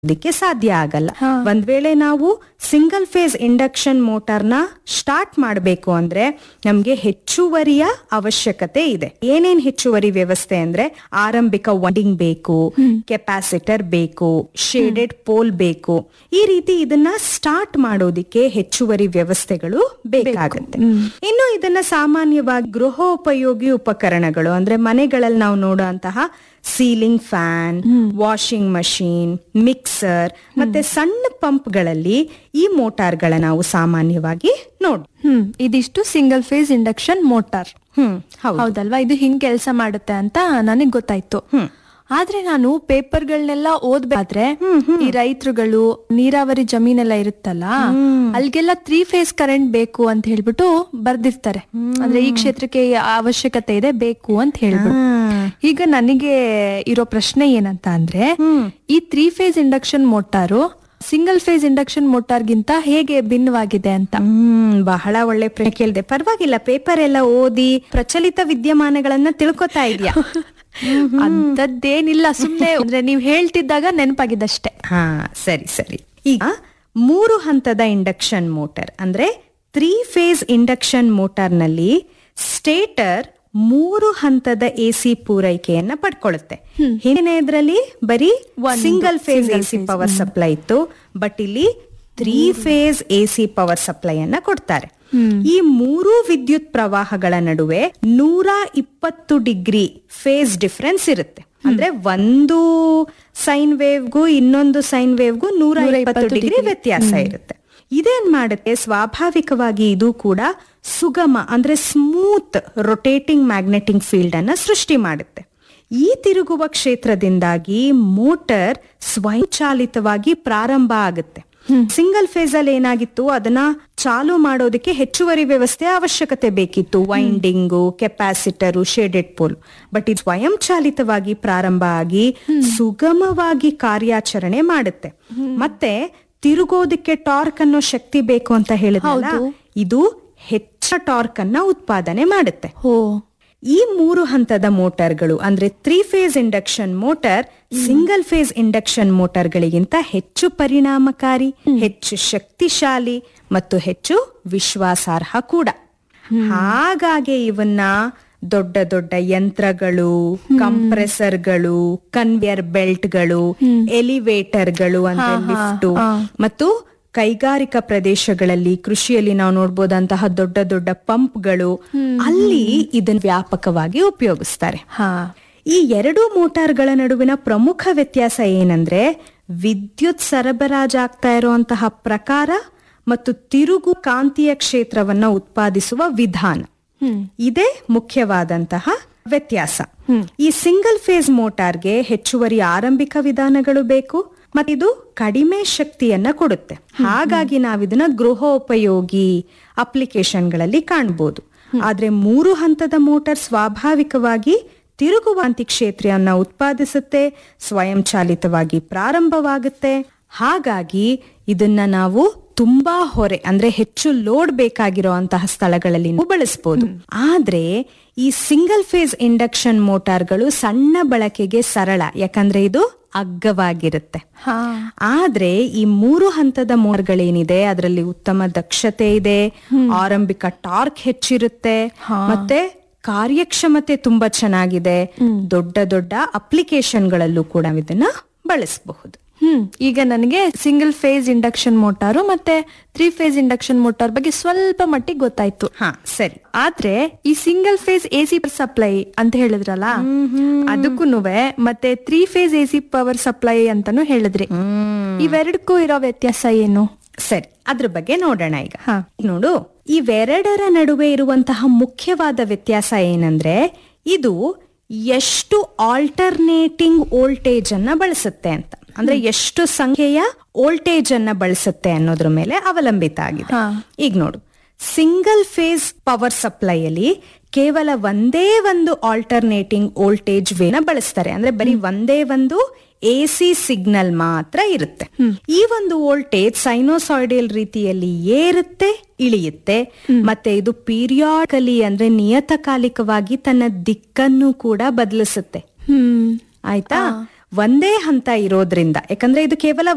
ಅದಕ್ಕೆ ಸಾಧ್ಯ ಆಗಲ್ಲ ಒಂದ್ ವೇಳೆ ನಾವು ಸಿಂಗಲ್ ಫೇಸ್ ಇಂಡಕ್ಷನ್ ಮೋಟಾರ್ನ ಸ್ಟಾರ್ಟ್ ಮಾಡಬೇಕು ಅಂದ್ರೆ ನಮ್ಗೆ ಹೆಚ್ಚುವರಿಯ ಅವಶ್ಯಕತೆ ಇದೆ ಏನೇನ್ ಹೆಚ್ಚುವರಿ ವ್ಯವಸ್ಥೆ ಅಂದ್ರೆ ಆರಂಭಿಕ ವೈಂಡಿಂಗ್ ಬೇಕು ಕೆಪಾಸಿಟರ್ ಬೇಕು ಶೇಡೆಡ್ ಪೋಲ್ ಬೇಕು ಈ ರೀತಿ ಇದನ್ನ ಸ್ಟಾರ್ಟ್ ಮಾಡೋದಿಕ್ಕೆ ಹೆಚ್ಚುವರಿ ವ್ಯವಸ್ಥೆಗಳು ಬೇಕಾಗುತ್ತೆ ಇನ್ನು ಇದನ್ನ ಸಾಮಾನ್ಯವಾಗಿ ಗೃಹೋಪಯೋಗಿ ಉಪಕರಣಗಳು ಅಂದ್ರೆ ಮನೆಗಳಲ್ಲಿ ನಾವು ನೋಡುವಂತಹ ceiling fan washing machine mixer ಮತ್ತೆ ಸಣ್ಣ ಪಂಪ್ಗಳಲ್ಲಿ ಈ ಮೋಟಾರ್ಗಳ ನಾವು ಸಾಮಾನ್ಯವಾಗಿ ನೋಡ್ ಹ್ಮ್ ಇದಿಷ್ಟು ಸಿಂಗಲ್ ಫೇಸ್ ಇಂಡಕ್ಷನ್ ಮೋಟಾರ್ ಹ್ಮ್ ಹೌದು ಹೌದಲ್ವಾ ಇದು ಹಿಂಗ್ ಕೆಲಸ ಮಾಡುತ್ತೆ ಅಂತ ನನಗ್ ಗೊತ್ತಾಯ್ತು ಆದ್ರೆ ನಾನು ಪೇಪರ್ಗಳನ್ನೆಲ್ಲ ಓದ್ಬೇಕಾದ್ರೆ ಈ ರೈತರುಗಳು ನೀರಾವರಿ ಜಮೀನೆಲ್ಲ ಇರುತ್ತಲ್ಲ ಅಲ್ಗೆಲ್ಲ ತ್ರೀ ಫೇಸ್ ಕರೆಂಟ್ ಬೇಕು ಅಂತ ಹೇಳ್ಬಿಟ್ಟು ಬರ್ದಿರ್ತಾರೆ ಅಂದ್ರೆ ಈ ಕ್ಷೇತ್ರಕ್ಕೆ ಈ ಅವಶ್ಯಕತೆ ಇದೆ ಬೇಕು ಅಂತ ಹೇಳ್ಬಿಟ್ಟು ಈಗ ನನಗೆ ಇರೋ ಪ್ರಶ್ನೆ ಏನಂತ ಅಂದ್ರೆ ಈ three phase induction motor single phase induction ಮೋಟಾರ್ಗಿಂತ ಹೇಗೆ ಭಿನ್ನವಾಗಿದೆ ಅಂತ ಹ್ಮ್ ಬಹಳ ಒಳ್ಳೆ ಪ್ರಶ್ನೆ ಕೇಳಿದೆ ಪರವಾಗಿಲ್ಲ ಪೇಪರ್ ಎಲ್ಲ ಓದಿ ಪ್ರಚಲಿತ ವಿದ್ಯಮಾನಗಳನ್ನ ತಿಳ್ಕೊತಾ ಇದೆಯಾ ಅಂತದ್ದೇನಿಲ್ಲ ಸುಮ್ನೆ ಅಂದ್ರೆ ನೀವ್ ಹೇಳ್ತಿದ್ದಾಗ ನೆನಪಾಗಿದ್ದಷ್ಟೇ ಹಾ ಸರಿ ಸರಿ ಈಗ ಮೂರು ಹಂತದ ಇಂಡಕ್ಷನ್ ಮೋಟಾರ್ ಅಂದ್ರೆ ತ್ರೀ ಫೇಸ್ ಇಂಡಕ್ಷನ್ ಮೋಟಾರ್ ನಲ್ಲಿ ಸ್ಟೇಟರ್ ಮೂರು ಹಂತದ ಎಸಿ ಪೂರೈಕೆಯನ್ನ ಪಡ್ಕೊಳ್ಳುತ್ತೆ ಹಿಂದಿನದ್ರಲ್ಲಿ ಬರೀ single phase AC power supply ಇತ್ತು ಬಟ್ ಇಲ್ಲಿ three phase AC power supply ಅನ್ನ ಕೊಡ್ತಾರೆ ಈ ಮೂರು ವಿದ್ಯುತ್ ಪ್ರವಾಹಗಳ ನಡುವೆ ನೂರ ಇಪ್ಪತ್ತು ಡಿಗ್ರಿ ಫೇಸ್ ಡಿಫರೆನ್ಸ್ ಇರುತ್ತೆ ಅಂದ್ರೆ ಒಂದು ಸೈನ್ ವೇವ್ಗೂ ಇನ್ನೊಂದು ಸೈನ್ ವೇವ್ಗೂ ನೂರ ಇಪ್ಪತ್ತು ಡಿಗ್ರಿ ವ್ಯತ್ಯಾಸ ಇರುತ್ತೆ ಇದೇನ್ ಮಾಡುತ್ತೆ ಸ್ವಾಭಾವಿಕವಾಗಿ ಇದು ಕೂಡ ಸುಗಮ ಅಂದ್ರೆ ಸ್ಮೂತ್ ರೊಟೇಟಿಂಗ್ ಮ್ಯಾಗ್ನೆಟಿಕ್ ಫೀಲ್ಡ್ ಅನ್ನ ಸೃಷ್ಟಿ ಮಾಡುತ್ತೆ ಈ ತಿರುಗುವ ಕ್ಷೇತ್ರದಿಂದಾಗಿ ಮೋಟರ್ ಸ್ವಯಂಚಾಲಿತವಾಗಿ ಪ್ರಾರಂಭ ಆಗುತ್ತೆ ಸಿಂಗಲ್ ಫೇಸ್ ಅಲ್ಲಿ ಏನಾಗಿತ್ತು ಅದನ್ನ ಚಾಲು ಮಾಡೋದಕ್ಕೆ ಹೆಚ್ಚುವರಿ ವ್ಯವಸ್ಥೆ ಅವಶ್ಯಕತೆ ಬೇಕಿತ್ತು winding capacitor shaded pole but ಇದು ಸ್ವಯಂಚಾಲಿತವಾಗಿ ಪ್ರಾರಂಭ ಆಗಿ ಸುಗಮವಾಗಿ ಕಾರ್ಯಾಚರಣೆ ಮಾಡುತ್ತೆ ಮತ್ತೆ ತಿರುಗೋದಕ್ಕೆ ಟಾರ್ಕ್ ಅನ್ನೋ ಶಕ್ತಿ ಬೇಕು ಅಂತ ಹೇಳಿದ್ರಲ್ಲ ಇದು ಹೆಚ್ಚ ಟಾರ್ಕ್ ಅನ್ನ ಉತ್ಪಾದನೆ ಮಾಡುತ್ತೆ ಹೋ ಈ ಮೂರು ಹಂತದ ಮೋಟಾರ್ಗಳು ಅಂದ್ರೆ three phase induction motor single phase induction ಮೋಟಾರ್ಗಳಿಗಿಂತ ಹೆಚ್ಚು ಪರಿಣಾಮಕಾರಿ ಹೆಚ್ಚು ಶಕ್ತಿಶಾಲಿ ಮತ್ತು ಹೆಚ್ಚು ವಿಶ್ವಾಸಾರ್ಹ ಕೂಡ ಹಾಗಾಗಿ ಇವನ್ನ ದೊಡ್ಡ ದೊಡ್ಡ ಯಂತ್ರಗಳು ಕಂಪ್ರೆಸರ್ಗಳು ಕನ್ವೇಯರ್ ಬೆಲ್ಟ್ಗಳು ಎಲಿವೇಟರ್ಗಳು ಅಂದ್ರೆ ಲಿಫ್ಟ್ ಮತ್ತು ಕೈಗಾರಿಕಾ ಪ್ರದೇಶಗಳಲ್ಲಿ ಕೃಷಿಯಲ್ಲಿ ನಾವು ನೋಡ್ಬೋದಂತಹ ದೊಡ್ಡ ದೊಡ್ಡ ಪಂಪ್ಗಳು ಅಲ್ಲಿ ಇದನ್ನ ವ್ಯಾಪಕವಾಗಿ ಉಪಯೋಗಿಸ್ತಾರೆ ಹಾ ಈ ಎರಡು ಮೋಟಾರ್ಗಳ ನಡುವಿನ ಪ್ರಮುಖ ವ್ಯತ್ಯಾಸ ಏನಂದ್ರೆ ವಿದ್ಯುತ್ ಸರಬರಾಜಾಗ್ತಾ ಇರುವಂತಹ ಪ್ರಕಾರ ಮತ್ತು ತಿರುಗು ಕಾಂತೀಯ ಕ್ಷೇತ್ರವನ್ನ ಉತ್ಪಾದಿಸುವ ವಿಧಾನ ಇದೇ ಮುಖ್ಯವಾದಂತಹ ವ್ಯತ್ಯಾಸ ಈ ಸಿಂಗಲ್ ಫೇಸ್ ಮೋಟಾರ್ಗೆ ಹೆಚ್ಚುವರಿ ಆರಂಭಿಕ ವಿಧಾನಗಳು ಬೇಕು ಮತ್ತಿದು ಕಡಿಮೆ ಶಕ್ತಿಯನ್ನ ಕೊಡುತ್ತೆ ಹಾಗಾಗಿ ನಾವಿದನ್ನ ಗೃಹೋಪಯೋಗಿ ಅಪ್ಲಿಕೇಶನ್ಗಳಲ್ಲಿ ಕಾಣಬಹುದು ಆದ್ರೆ ಮೂರು ಹಂತದ ಮೋಟಾರ್ ಸ್ವಾಭಾವಿಕವಾಗಿ ತಿರುಗುವಾಂತಿ ಕ್ಷೇತ್ರವನ್ನ ಉತ್ಪಾದಿಸುತ್ತೆ ಸ್ವಯಂಚಾಲಿತವಾಗಿ ಪ್ರಾರಂಭವಾಗುತ್ತೆ ಹಾಗಾಗಿ ಇದನ್ನ ನಾವು ತುಂಬಾ ಹೊರೆ ಅಂದ್ರೆ ಹೆಚ್ಚು ಲೋಡ್ ಬೇಕಾಗಿರೋ ಅಂತಹ ಸ್ಥಳಗಳಲ್ಲಿ ನಾವು ಬಳಸಬಹುದು ಆದ್ರೆ ಈ ಸಿಂಗಲ್ ಫೇಸ್ ಇಂಡಕ್ಷನ್ ಮೋಟಾರ್ಗಳು ಸಣ್ಣ ಬಳಕೆಗೆ ಸರಳ ಯಾಕಂದ್ರೆ ಇದು ಅಗ್ಗವಾಗಿರುತ್ತೆ ಹಾ ಆದ್ರೆ ಈ ಮೂರು ಹಂತದ ಮೋರ್ಗಳೇನಿದೆ ಅದರಲ್ಲಿ ಉತ್ತಮ ದಕ್ಷತೆ ಇದೆ ಆರಂಭಿಕ ಟಾರ್ಕ್ ಹೆಚ್ಚಿರುತ್ತೆ ಮತ್ತೆ ಕಾರ್ಯಕ್ಷಮತೆ ತುಂಬಾ ಚೆನ್ನಾಗಿದೆ ದೊಡ್ಡ ದೊಡ್ಡ ಅಪ್ಲಿಕೇಶನ್ಗಳಲ್ಲೂ ಕೂಡ ಇದನ್ನ ಬಳಸಬಹುದು ಹ್ಮ್ ಈಗ ನನಗೆ ಸಿಂಗಲ್ ಫೇಸ್ ಇಂಡಕ್ಷನ್ ಮೋಟಾರು ಮತ್ತೆ ತ್ರೀ ಫೇಸ್ ಇಂಡಕ್ಷನ್ ಮೋಟಾರ್ ಬಗ್ಗೆ ಸ್ವಲ್ಪ ಮಟ್ಟಿಗೆ ಗೊತ್ತಾಯ್ತು ಹಾ ಸರಿ ಆದ್ರೆ ಈ single phase A C supply ಅಂತ ಹೇಳಿದ್ರಲ್ಲ ಅದಕ್ಕೂ ಮತ್ತೆ three phase A C power supply ಅಂತಾನು ಹೇಳಿದ್ರಿ ಇವೆರಡಕ್ಕೂ ಇರೋ ವ್ಯತ್ಯಾಸ ಏನು ಸರಿ ಅದ್ರ ಬಗ್ಗೆ ನೋಡೋಣ ಈಗ ಹಾ. ನೋಡು ಇವೆರಡರ ನಡುವೆ ಇರುವಂತಹ ಮುಖ್ಯವಾದ ವ್ಯತ್ಯಾಸ ಏನಂದ್ರೆ ಇದು ಎಷ್ಟು ಆಲ್ಟರ್ನೇಟಿಂಗ್ ವೋಲ್ಟೇಜ್ ಅನ್ನ ಬಳಸುತ್ತೆ ಅಂತ ಅಂದ್ರೆ ಎಷ್ಟು ಸಂಖ್ಯೆಯ ವೋಲ್ಟೇಜ್ ಅನ್ನ ಬಳಸುತ್ತೆ ಅನ್ನೋದ್ರ ಮೇಲೆ ಅವಲಂಬಿತ ಆಗಿದೆ ಹಾ. ಈಗ ನೋಡು ಸಿಂಗಲ್ ಫೇಸ್ ಪವರ್ ಸಪ್ಲೈಯಲ್ಲಿ ಕೇವಲ ಒಂದೇ ಒಂದು ಆಲ್ಟರ್ನೇಟಿಂಗ್ ವೋಲ್ಟೇಜ್ ವೇನ ಬಳಸ್ತಾರೆ ಅಂದ್ರೆ ಬರೀ ಒಂದೇ ಒಂದು ಎ ಸಿ ಸಿಗ್ನಲ್ ಮಾತ್ರ ಇರುತ್ತೆ ಈ ಒಂದು ವೋಲ್ಟೇಜ್ ಸೈನೋಸಾಯ್ಡಲ್ ರೀತಿಯಲ್ಲಿ ಏರುತ್ತೆ ಇಳಿಯುತ್ತೆ ಮತ್ತೆ ಇದು ಪೀರಿಯಾಡಿಕಲಿ ಅಂದ್ರೆ ನಿಯತಕಾಲಿಕವಾಗಿ ತನ್ನ ದಿಕ್ಕನ್ನು ಕೂಡ ಬದಲಿಸುತ್ತೆ ಹ್ಮ್ ಆಯ್ತಾ ಒಂದೇ ಹಂತ ಇರೋದ್ರಿಂದ ಯಾಕಂದ್ರೆ ಇದು ಕೇವಲ